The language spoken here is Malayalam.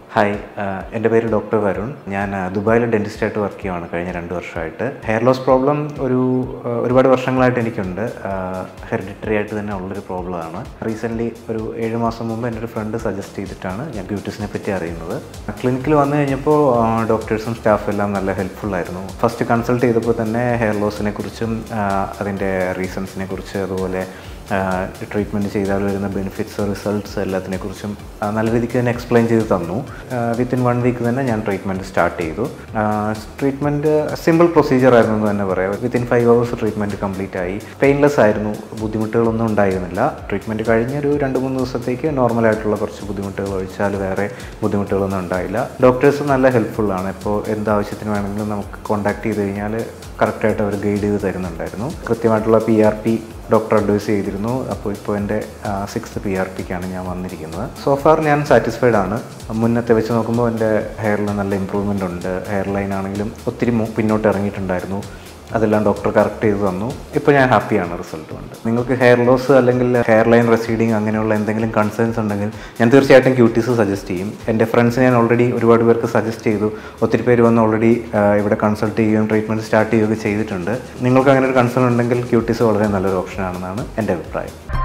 ഹായ് ആഹ് എൻ്റെ പേര് ഡോക്ടർ വരുൺ ഞാൻ ആഹ് ദുബായിൽ ഡെൻറ്റിസ്റ്റായിട്ട് വർക്ക് ചെയ്യുവാണ് കഴിഞ്ഞ രണ്ട് വർഷമായിട്ട് ഹെയർ ലോസ് പ്രോബ്ലം ഒരു ആഹ് ഒരുപാട് വർഷങ്ങളായിട്ട് എനിക്കുണ്ട് ഹെറിഡിറ്ററി ആയിട്ട് തന്നെ ഉള്ളൊരു പ്രോബ്ലമാണ് റീസെൻ്റ്ലി ഒരു ഏഴ് മാസം മുമ്പ് എൻ്റെ ഒരു ഫ്രണ്ട് സജസ്റ്റ് ചെയ്തിട്ടാണ് ഞാൻ ബ്യൂട്ടീസിനെ പറ്റി അറിയുന്നത് ക്ലിനിക്കിൽ വന്നു കഴിഞ്ഞപ്പോൾ ഡോക്ടേഴ്സും സ്റ്റാഫും എല്ലാം നല്ല ഹെൽപ്ഫുൾ ആയിരുന്നു ഫസ്റ്റ് കൺസൾട്ട് ചെയ്തപ്പോൾ തന്നെ ഹെയർ ലോസിനെ കുറിച്ചും ആഹ് അതിൻ്റെ റീസൺസിനെ കുറിച്ച് അതുപോലെ ട്രീറ്റ്മെൻറ്റ് ചെയ്താൽ വരുന്ന ബെനിഫിറ്റ്സ് റിസൾട്ട്സ് എല്ലാത്തിനെക്കുറിച്ചും ആ, നല്ല രീതിക്ക് തന്നെ എക്സ്പ്ലെയിൻ ചെയ്ത് തന്നു വിത്തിൻ വൺ വീക്ക് തന്നെ ഞാൻ ട്രീറ്റ്മെൻറ്റ് സ്റ്റാർട്ട് ചെയ്തു ട്രീറ്റ്മെൻറ്റ് സിമ്പിൾ പ്രൊസീജിയർ ആയിരുന്നു എന്ന് തന്നെ പറയാം within five hours treatment complete ആയി പെയിൻലെസ് ആയിരുന്നു ബുദ്ധിമുട്ടുകളൊന്നും ഉണ്ടായിരുന്നില്ല ട്രീറ്റ്മെൻറ്റ് കഴിഞ്ഞൊരു രണ്ട് മൂന്ന് ദിവസത്തേക്ക് നോർമലായിട്ടുള്ള കുറച്ച് ബുദ്ധിമുട്ടുകൾ ഒഴിച്ചാൽ വേറെ ബുദ്ധിമുട്ടുകളൊന്നും ഉണ്ടായില്ല ഡോക്ടേഴ്സ് നല്ല ഹെൽപ്ഫുള്ളാണ് ഇപ്പോൾ എന്താവശ്യത്തിന് വേണമെങ്കിലും നമുക്ക് കോൺടാക്ട് ചെയ്ത് കഴിഞ്ഞാൽ കറക്റ്റായിട്ട് അവർ ഗൈഡ് ചെയ്ത് തരുന്നുണ്ടായിരുന്നു കൃത്യമായിട്ടുള്ള P R P doctor advise ചെയ്തിരുന്നു അപ്പോൾ ഇപ്പോൾ എൻ്റെ സിക്സ്ത് പി ആർ പിക്കാണ് ഞാൻ വന്നിരിക്കുന്നത് സോഫാർ ഞാൻ സാറ്റിസ്ഫൈഡ് ആണ് മുന്നത്തെ വെച്ച് നോക്കുമ്പോൾ എൻ്റെ ഹെയറിൽ നല്ല ഇമ്പ്രൂവ്മെൻ്റ് ഉണ്ട് ഹെയർ ലൈൻ ആണെങ്കിലും ഒത്തിരി മു- പിന്നോട്ട് ഇറങ്ങിയിട്ടുണ്ടായിരുന്നു അതെല്ലാം ഡോക്ടർ കറക്റ്റ് ചെയ്ത് തന്നു ഇപ്പോൾ ഞാൻ ഹാപ്പിയാണ് റിസൾട്ട് കൊണ്ട് നിങ്ങൾക്ക് ഹെയർ ലോസ് അല്ലെങ്കിൽ ഹെയർ ലൈൻ റെസീഡിങ് അങ്ങനെയുള്ള എന്തെങ്കിലും കൺസേൺസ് ഉണ്ടെങ്കിൽ ഞാൻ തീർച്ചയായിട്ടും ക്യൂട്ടീസ് സജസ്റ്റ് ചെയ്യും എൻ്റെ ഫ്രണ്ട്സ് ഞാൻ ഓൾറെഡി ഒരുപാട് പേർക്ക് സജസ്റ്റ് ചെയ്തു ഒത്തിരി പേര് വന്ന് ഓൾറെഡി ഇവിടെ കൺസൾട്ട് ചെയ്യുകയും ട്രീറ്റ്മെൻറ്റ് സ്റ്റാർട്ട് ചെയ്യുകയൊക്കെ ചെയ്തിട്ടുണ്ട് നിങ്ങൾക്ക് അങ്ങനെ ഒരു കൺസേൺ ഉണ്ടെങ്കിൽ ക്യൂട്ടീസ് വളരെ നല്ലൊരു ഓപ്ഷനാണെന്നാണ് എൻ്റെ അഭിപ്രായം